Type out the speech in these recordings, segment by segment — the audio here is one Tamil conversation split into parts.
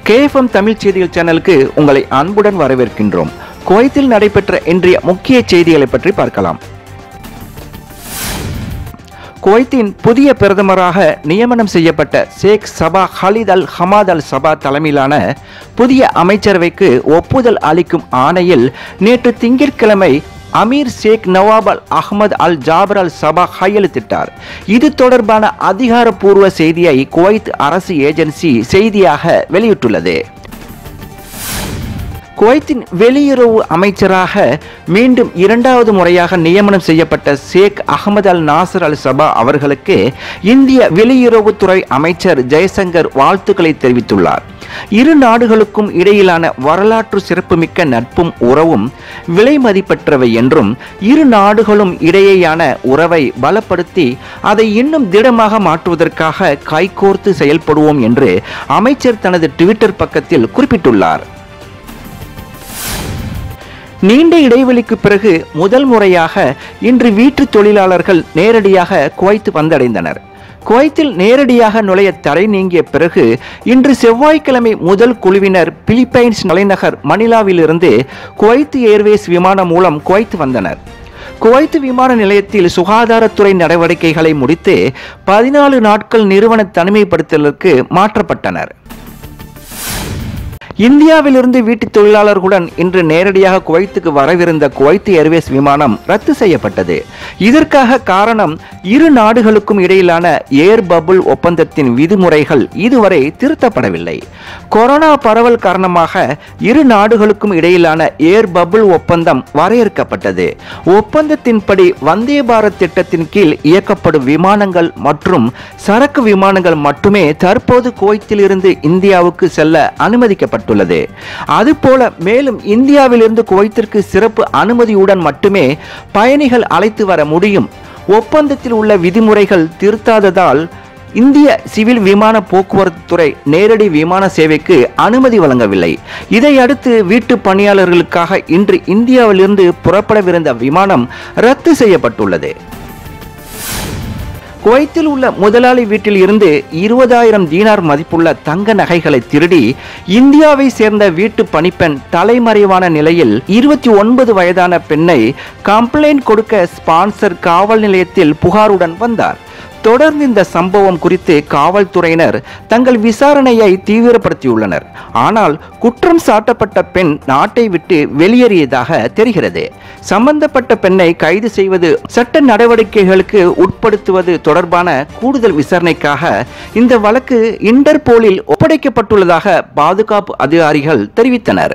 கேஎஃப்எம் தமிழ் செய்திகள் சேனலுக்கு உங்களை அன்புடன் வரவேற்கின்றோம் குவைத்தில் நடைபெற்ற இன்றைய முக்கிய செய்திகளை பற்றி பார்க்கலாம் குவைத்தின் புதிய பிரதமராக நியமனம் செய்யப்பட்ட ஷேக் சபா ஹலித் அல் ஹமாத் அல் சபா தலைமையிலான புதிய அமைச்சரவைக்கு ஒப்புதல் அளிக்கும் ஆணையில் நேற்று திங்கட்கிழமை அமீர் ஷேக் நவாப் அல் அஹ்மத் அல் ஜாபர் அல் சபா கையெழுத்திட்டார் இது தொடர்பான அதிகாரப்பூர்வ செய்தியை குவைத் அரசு ஏஜென்சி செய்தியாக வெளியிட்டுள்ளது குவைத்தின் வெளியுறவு அமைச்சராக மீண்டும் இரண்டாவது முறையாக நியமனம் செய்யப்பட்ட ஷேக் அகமது அல் நாசர் அல் சபா அவர்களுக்கு இந்திய வெளியுறவுத்துறை அமைச்சர் ஜெயசங்கர் வாழ்த்துக்களை தெரிவித்துள்ளார் இரு நாடுகளுக்கும் இடையிலான வரலாற்று சிறப்புமிக்க நட்பும் உறவும் விலை மதிப்பற்றவை என்றும் இரு நாடுகளும் இடையேயான உறவை பலப்படுத்தி அதை இன்னும் திடமாக மாற்றுவதற்காக கைகோர்த்து செயல்படுவோம் என்று அமைச்சர் தனது ட்விட்டர் பக்கத்தில் குறிப்பிட்டுள்ளார் நீண்ட இடைவெளிக்கு பிறகு முதல் முறையாக இன்று வீட்டு தொழிலாளர்கள் நேரடியாக குவைத்து வந்தடைந்தனர் குவைத்தில் நேரடியாக நுழைய தடை நீங்கிய பிறகு இன்று செவ்வாய்க்கிழமை முதல் குழுவினர் பிலிப்பைன்ஸ் தலைநகர் மணிலாவிலிருந்து குவைத்து ஏர்வேஸ் விமானம் மூலம் குவைத்து வந்தனர் குவைத்து விமான நிலையத்தில் சுகாதாரத்துறை நடவடிக்கைகளை முடித்து பதினாலு நாட்கள் நிறுவன தனிமைப்படுத்தலுக்கு மாற்றப்பட்டனர் இந்தியாவிலிருந்து வீட்டு தொழிலாளர்களுடன் இன்று நேரடியாக குவைத்துக்கு வரவிருந்த குவைத்து ஏர்வேஸ் விமானம் ரத்து செய்யப்பட்டது இதற்காக காரணம் இரு நாடுகளுக்கும் இடையிலான ஏர் பபுள் ஒப்பந்தத்தின் விதிமுறைகள் இதுவரை திருத்தப்படவில்லை கொரோனா பரவல் காரணமாக இரு நாடுகளுக்கும் இடையிலான ஏர் பபுள் ஒப்பந்தம் வரையறுக்கப்பட்டது ஒப்பந்தத்தின்படி வந்தே பாரத் திட்டத்தின் கீழ் இயக்கப்படும் விமானங்கள் மற்றும் சரக்கு விமானங்கள் மட்டுமே தற்போது குவைத்திலிருந்து இந்தியாவுக்கு செல்ல அனுமதிக்கப்பட்டது செய்யப்பட்டுள்ளது அதுபோல மேலும் இந்தியாவிலிருந்து குவைத்திற்கு சிறப்பு அனுமதியுடன் மட்டுமே பயணிகள் அழைத்து வர முடியும் ஒப்பந்தத்தில் உள்ள விதிமுறைகள் திருத்தாததால் இந்திய சிவில் விமான போக்குவரத்து துறை நேரடி விமான சேவைக்கு அனுமதி வழங்கவில்லை இதையடுத்து வீட்டு பணியாளர்களுக்காக இன்று இந்தியாவிலிருந்து புறப்படவிருந்த விமானம் ரத்து செய்யப்பட்டுள்ளது குவைத்தில் உள்ள முதலாளி வீட்டில் இருந்து இருபதாயிரம் தீனார் மதிப்புள்ள தங்க நகைகளை திருடி இந்தியாவை சேர்ந்த வீட்டு பணிப்பெண் தலைமறைவான நிலையில் இருபத்தி ஒன்பது வயதான பெண்ணை கம்ப்ளைண்ட் கொடுக்க ஸ்பான்சர் காவல் நிலையத்தில் புகாருடன் வந்தார் தொடர்ந்து இந்த சம்பவம் குறித்து காவல்துறையினர் தங்கள் விசாரணையை தீவிரப்படுத்தியுள்ளனர் ஆனால் குற்றம் சாட்டப்பட்ட பெண் நாட்டை விட்டு வெளியேறியதாக தெரிகிறது சம்பந்தப்பட்ட பெண்ணை கைது செய்வது சட்ட நடவடிக்கைகளுக்கு உட்படுத்துவது தொடர்பான கூடுதல் விசாரணைக்காக இந்த வழக்கு இன்டர்போலில் ஒப்படைக்கப்பட்டுள்ளதாக பாதுகாப்பு அதிகாரிகள் தெரிவித்தனர்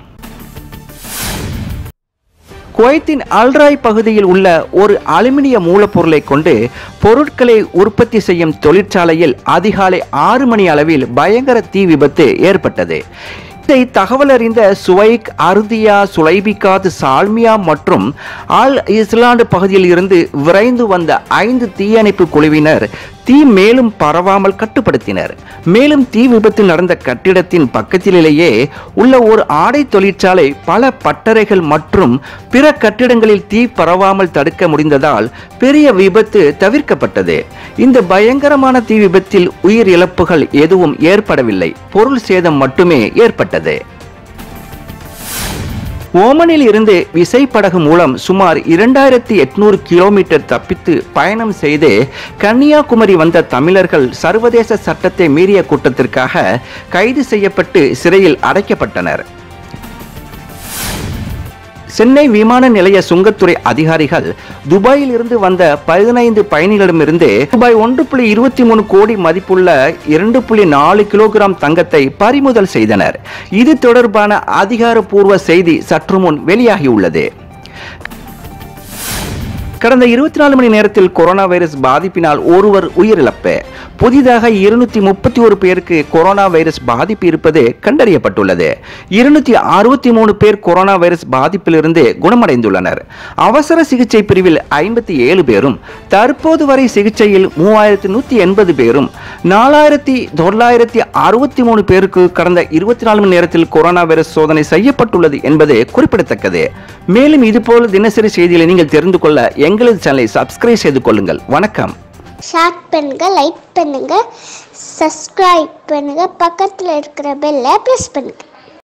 குவைத்தின் அல்ராய் பகுதியில் உள்ள ஒரு அலுமினிய மூலப்பொருளை கொண்டு பொருட்களை உற்பத்தி செய்யும் தொழிற்சாலையில் அதிகாலை ஆறு மணி அளவில் பயங்கர தீ விபத்து ஏற்பட்டது இதை தகவல் அறிந்த சுவைக் அருதியா சுலைபிகாத் சால்மியா மற்றும் ஆல் இஸ்லாண்டு பகுதியில் இருந்து விரைந்து வந்த ஐந்து தீயணைப்பு குழுவினர் தீ மேலும் பரவாமல் கட்டுப்படுத்தினர் மேலும் தீ விபத்து நடந்த கட்டிடத்தின் பக்கத்திலேயே உள்ள ஒரு ஆடை தொழிற்சாலை பல பட்டறைகள் மற்றும் பிற கட்டிடங்களில் தீ பரவாமல் தடுக்க முடிந்ததால் பெரிய விபத்து தவிர்க்கப்பட்டது இந்த பயங்கரமான தீ விபத்தில் உயிர் இழப்புகள் எதுவும் ஏற்படவில்லை பொருள் சேதம் மட்டுமே ஏற்பட்டது ஓமனில் இருந்து விசைப்படகு மூலம் சுமார் இரண்டாயிரத்தி எட்நூறு கிலோமீட்டர் தப்பித்து பயணம் செய்து கன்னியாகுமரி வந்த தமிழர்கள் சர்வதேச சட்டத்தை மீறிய கூட்டத்திற்காக கைது செய்யப்பட்டு சிறையில் அடைக்கப்பட்டனர் சென்னை விமான நிலைய சுங்கத்துறை அதிகாரிகள் துபாயில் இருந்து வந்த பதினைந்து பயணிகளிடமிருந்து ரூபாய் ஒன்று புள்ளி இருபத்தி மூணு கோடி மதிப்புள்ள இரண்டு புள்ளி நாலு கிலோகிராம் தங்கத்தை பறிமுதல் செய்தனர் இது தொடர்பான அதிகாரப்பூர்வ செய்தி சற்று முன் வெளியாகியுள்ளது கடந்த இருபத்தி நாலு மணி நேரத்தில் கொரோனா வைரஸ் பாதிப்பினால் ஒருவர் உயிரிழப்பு புதிதாக இருநூத்தி முப்பத்தி ஒரு பேருக்கு கொரோனா வைரஸ் பாதிப்பு இருப்பது கண்டறியப்பட்டுள்ளது இருநூத்தி அறுபத்தி மூணு பேர் கொரோனா வைரஸ் பாதிப்பிலிருந்து குணமடைந்துள்ளனர் அவசர சிகிச்சை பிரிவில் ஐம்பத்தி ஏழு பேரும் தற்போது வரை சிகிச்சையில் மூவாயிரத்தி நூத்தி எண்பது பேரும் நாலாயிரத்தி தொள்ளாயிரத்தி அறுபத்தி மூணு பேருக்கு கடந்த இருபத்தி நாலு மணி நேரத்தில் கொரோனா வைரஸ் சோதனை செய்யப்பட்டுள்ளது என்பது குறிப்பிடத்தக்கது மேலும் இதுபோல தினசரி செய்திகளை நீங்கள் தெரிந்து கொள்ள எங்களது சேனலை சப்ஸ்கிரைப் செய்து கொள்ளுங்கள் வணக்கம் ஷேர் பண்ணுங்க லைக் பண்ணுங்க சப்ஸ்கிரைப் பண்ணுங்க பக்கத்தில் இருக்கிற பெல்லை ப்ரெஸ் பண்ணுங்க